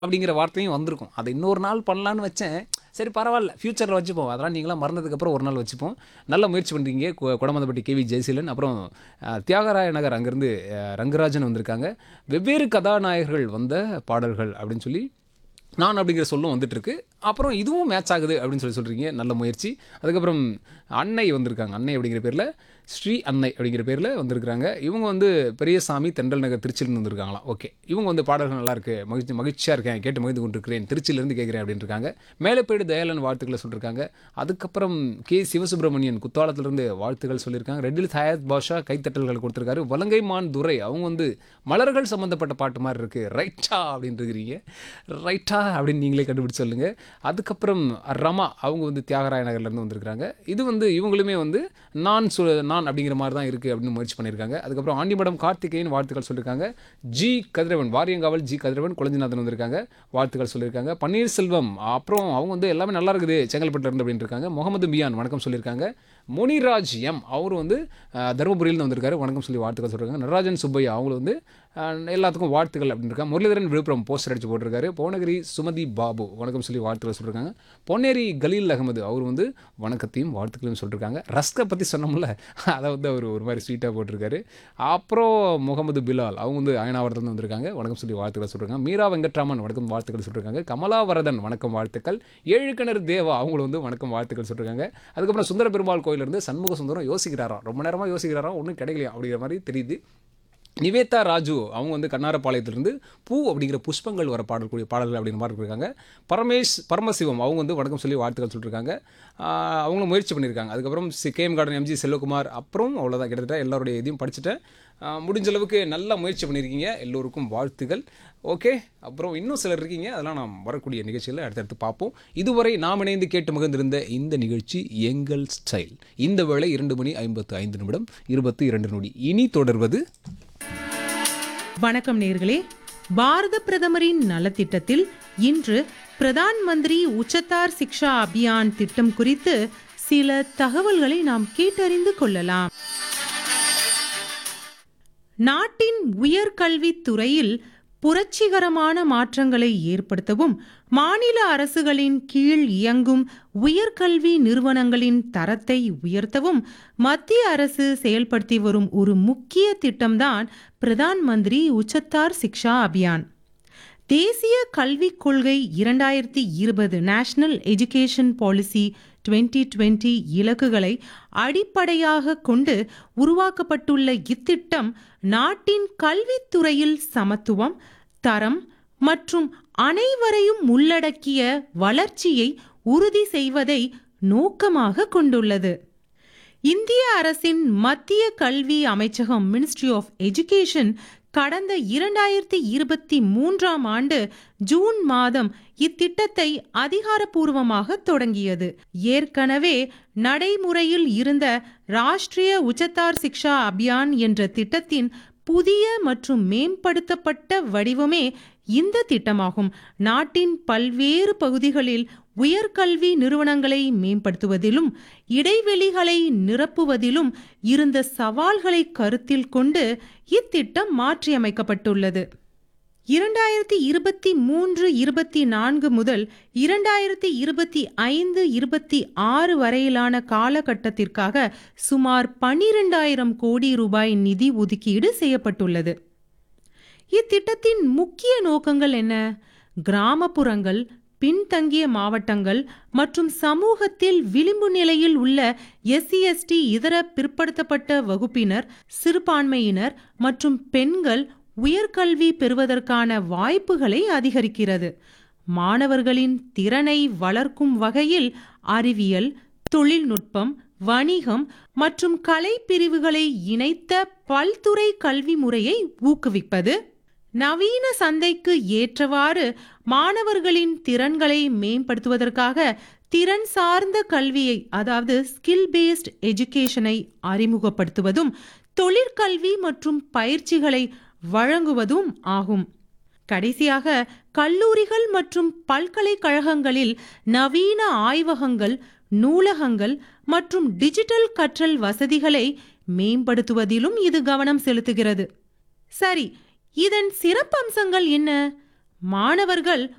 அப்படிங்கிற வார்த்தையும் வந்திருக்கும் அதை இன்னொரு நாள் பண்ணலான்னு வச்சேன் சரி பரவாயில்ல ஃப்யூச்சரில் வச்சுப்போம் அதெல்லாம் நீங்களாம் மறந்ததுக்கப்புறம் ஒரு நாள் வச்சுப்போம் நல்ல முயற்சி பண்ணுறீங்க கு- குடமந்தப்பட்டி கேவி ஜெயசீலன் அப்புறம் அஹ், தியாகராய நகர் அங்கேருந்து அஹ், ரங்கராஜன் வந்திருக்காங்க வெவ்வேறு கதாநாயகர்கள் வந்த பாடல்கள் அப்படின்னு சொல்லி நான் அப்படிங்கிற சொல்லும் வந்துட்டு இருக்கு அப்புறம் இதுவும் மேட்ச் ஆகுது அப்படின்னு சொல்லி சொல்கிறீங்க நல்ல முயற்சி அதுக்கப்புறம் அன்னை வந்திருக்காங்க அன்னை அப்படிங்கிற பேரில் ஸ்ரீ அன்னை அப்படிங்கிற பேரில் வந்திருக்கிறாங்க இவங்க வந்து பெரியசாமி தென்றல் நகர் திருச்சியிலேருந்து வந்திருக்காங்களாம் ஓகே இவங்க வந்து பாடல்கள் நல்லா இருக்கு மகிழ்ச்சி மகிழ்ச்சியாக இருக்கேன் கேட்டு மகிழ்ந்து கொண்டிருக்கிறேன் திருச்சியிலேருந்து கேட்குறேன் அப்படின்னு இருக்காங்க மேலப்பேடு தயாளன் வாழ்த்துக்களை சொல்லியிருக்காங்க அதுக்கப்புறம் கே சிவசுப்பிரமணியன் குத்தாலத்திலிருந்து வாழ்த்துக்கள் சொல்லியிருக்காங்க ரெட்டில் ஹயாத் பாஷா கைத்தட்டல்கள் கொடுத்துருக்காரு வலங்கைமான் துரை அவங்க வந்து மலர்கள் சம்மந்தப்பட்ட பாட்டு மாதிரி இருக்கு ரைட்டா அப்படின்னு இருக்கிறீங்க ரைட்டா அப்படின்னு நீங்களே கண்டுபிடிச்சு சொல்லுங்க அதுக்கப்புறம் ரமா அவங்க வந்து தியாகராய நகர்லேருந்து வந்திருக்காங்க இது வந்து இவங்களுமே வந்து நான் சொ நான் அப்படிங்கிற மாதிரி தான் இருக்குது அப்படின்னு முயற்சி பண்ணியிருக்காங்க அதுக்கப்புறம் ஆண்டிமடம் கார்த்திகேயன் வாழ்த்துக்கள் சொல்லியிருக்காங்க ஜி கதிரவன் வாரியங்காவல் ஜி கதிரவன் குழந்தைநாதன் வந்திருக்காங்க வாழ்த்துக்கள் சொல்லியிருக்காங்க பன்னீர்செல்வம் அப்புறம் அவங்க வந்து எல்லாமே நல்லா இருக்குது செங்கல்பட்டுல இருந்து அப்படின்னு இருக்காங்க முகமது மியான் வணக்கம் சொல்லியிருக்காங்க முனிராஜ் எம் அவர் வந்து அஹ், தருமபுரியிலேருந்து வந்திருக்காரு வணக்கம் சொல்லி வாழ்த்துக்கள் சொல்லியிருக்காங்க நடராஜன் சுப்பையா அவங்களும் வந்து அஹ், எல்லாத்துக்கும் வாழ்த்துக்கள் அப்படின்னு இருக்காங்க முரளிதரன் விழுப்புரம் போஸ்டர் அடிச்சு போட்டிருக்காரு புவனகிரி சுமதி பாபு வணக்கம் சொல்லி வாழ்த்துக்கள் சொல்லியிருக்காங்க பொன்னேரி கலீல் அகமது அவர் வந்து வணக்கத்தையும் வாழ்த்துக்களையும் சொல்லியிருக்காங்க ரஸ்கை பற்றி சொன்னோம்ல அதை வந்து அவர் ஒரு மாதிரி ஸ்வீட்டாக போட்டிருக்காரு அப்புறம் முகமது பிலால் அவங்க வந்து அயனாவரத்துலேருந்து வந்திருக்காங்க வணக்கம் சொல்லி வாழ்த்துக்கள் சொல்லியிருக்காங்க மீரா வெங்கட்ராமன் வணக்கம் வாழ்த்துக்கள் சொல்லியிருக்காங்க கமலாவரதன் வணக்கம் வாழ்த்துக்கள் ஏழு கிணறு தேவா அவங்களும் வந்து வணக்கம் வாழ்த்துக்கள் சொல்லியிருக்காங்க அதுக்கப்புறம் சுந்தர பெருமாள் கோயிலிருந்து சண்முக சுந்தரம் யோசிக்கிறாராம் ரொம்ப நேரமாக யோசிக்கிறாராம் ஒன்றும் கிடைக்கலையா அப்படிங்கிற மாதிரி தெரியுது நிவேதா ராஜு அவங்க வந்து கண்ணாரப்பாளையத்திலிருந்து பூ அப்படிங்கிற புஷ்பங்கள் வர பாடக்கூடிய பாடல்கள் அப்படிங்கிற மாதிரி இருக்காங்க பரமேஷ் பரமசிவம் அவங்க வந்து வணக்கம் சொல்லி வாழ்த்துக்கள் சொல்லியிருக்காங்க ஆஹ் அவங்களும் முயற்சி பண்ணியிருக்காங்க அதுக்கப்புறம் C KM garden MG Selvakumar அப்புறம் அவ்வளோதான் கிட்டத்தட்ட எல்லாருடைய இதையும் படிச்சுட்டேன் ஆஹ் முடிஞ்ச அளவுக்கு நல்லா முயற்சி பண்ணியிருக்கீங்க எல்லோருக்கும் வாழ்த்துக்கள் ஓகே அப்புறம் இன்னும் சிலர் இருக்கீங்க அதெல்லாம் நாம் வரக்கூடிய நிகழ்ச்சியில் அடுத்தடுத்து பார்ப்போம் இதுவரை நாம் இணைந்து கேட்டு மகிழ்ந்திருந்த இந்த நிகழ்ச்சி எங்கள் ஸ்டைல் இந்த வேளை இரண்டு மணி ஐம்பத்து ஐந்து நிமிடம் இருபத்தி இரண்டு நொடி இனி தொடர்வது வணக்கம் நேர்களே பாரத பிரதமரின் நலத்திட்டத்தில் இன்று பிரதான் மந்திரி உச்சத்தார் சிக்ஷா அபியான் திட்டம் குறித்து சில தகவல்களை நாம் கேட்டறிந்து கொள்ளலாம் நாட்டின் உயர்கல்வித் துறையில் புரட்சிகரமான மாற்றங்களை ஏற்படுத்தவும் மாநில அரசுகளின் கீழ் இயங்கும் உயர்கல்வி நிறுவனங்களின் தரத்தை உயர்த்தவும் மத்திய அரசு செயல்படுத்தி வரும் ஒரு முக்கிய திட்டம்தான் பிரதான் மந்திரி உச்சத்தார் சிக்ஷா அபியான் தேசிய கல்விக் கொள்கை இரண்டாயிரத்தி இருபது நேஷனல் எஜுகேஷன் பாலிசி 2020 இலக்குகளை அடிப்படையாக கொண்டு உருவாக்கப்பட்டுள்ள இத்திட்டம் நாட்டின் கல்வித்துறையில் சமத்துவம் தரம் மற்றும் அனைவரையும் உள்ளடக்கிய வளர்ச்சியை உறுதி செய்வதை நோக்கமாக கொண்டுள்ளது இந்திய அரசின் மத்திய கல்வி அமைச்சகம் மினிஸ்ட்ரி ஆஃப் எஜுகேஷன் கடந்த இரண்டாயிரத்தி இருபத்தி மூன்றாம் ஆண்டு ஜூன் மாதம் இத்திட்டத்தை அதிகாரப்பூர்வமாக தொடங்கியது ஏற்கனவே நடைமுறையில் இருந்த ராஷ்டிரிய உச்சத்தார் சிக்ஷா அபியான் என்ற திட்டத்தின் புதிய மற்றும் மேம்படுத்தப்பட்ட வடிவமே இந்த திட்டமாகும் நாட்டின் பல்வேறு பகுதிகளில் உயர்கல்வி நிறுவனங்களை மேம்படுத்துவதிலும் இடைவெளிகளை நிரப்புவதிலும் இருந்த சவால்களை கருத்தில் கொண்டு இத்திட்டம் மாற்றியமைக்கப்பட்டுள்ளது இரண்டாயிரத்தி இருபத்தி மூன்று இருபத்தி நான்கு முதல் இரண்டாயிரத்தி இருபத்தி ஐந்து இருபத்தி ஆறு வரையிலான காலகட்டத்திற்காக சுமார் பனிரெண்டாயிரம் கோடி ரூபாய் நிதி ஒதுக்கீடு செய்யப்பட்டுள்ளது இத்திட்டத்தின் முக்கிய நோக்கங்கள் என்ன கிராமப்புறங்கள் பின்தங்கிய மாவட்டங்கள் மற்றும் சமூகத்தில் விளிம்பு நிலையில் உள்ள எஸ்சி எஸ்டி இதர பிற்படுத்தப்பட்ட வகுப்பினர் சிறுபான்மையினர் மற்றும் பெண்கள் உயர்கல்வி பெறுவதற்கான வாய்ப்புகளை அதிகரிக்கிறது மாணவர்களின் திறனை வளர்க்கும் வகையில் அறிவியல் தொழில்நுட்பம் வணிகம் மற்றும் கலை பிரிவுகளை இணைத்த பல்துறை கல்வி முறையை ஊக்குவிப்பது நவீன சந்தைக்கு ஏற்றவாறு மாணவர்களின் திறன்களை மேம்படுத்துவதற்காக திறன் சார்ந்த கல்வியை அதாவது ஸ்கில் பேஸ்ட் எஜுகேஷனை அறிமுகப்படுத்துவதும் தொழிற்கல்வி மற்றும் பயிற்சிகளை வழங்குவதும் ஆகும் கடைசியாக கல்லூரிகள் மற்றும் பல்கலைக்கழகங்களில் நவீன ஆய்வகங்கள் நூலகங்கள் மற்றும் டிஜிட்டல் கற்றல் வசதிகளை மேம்படுத்துவதிலும் இது கவனம் செலுத்துகிறது சரி இதன் சிறப்பம்சங்கள் என்ன மாணவர்கள்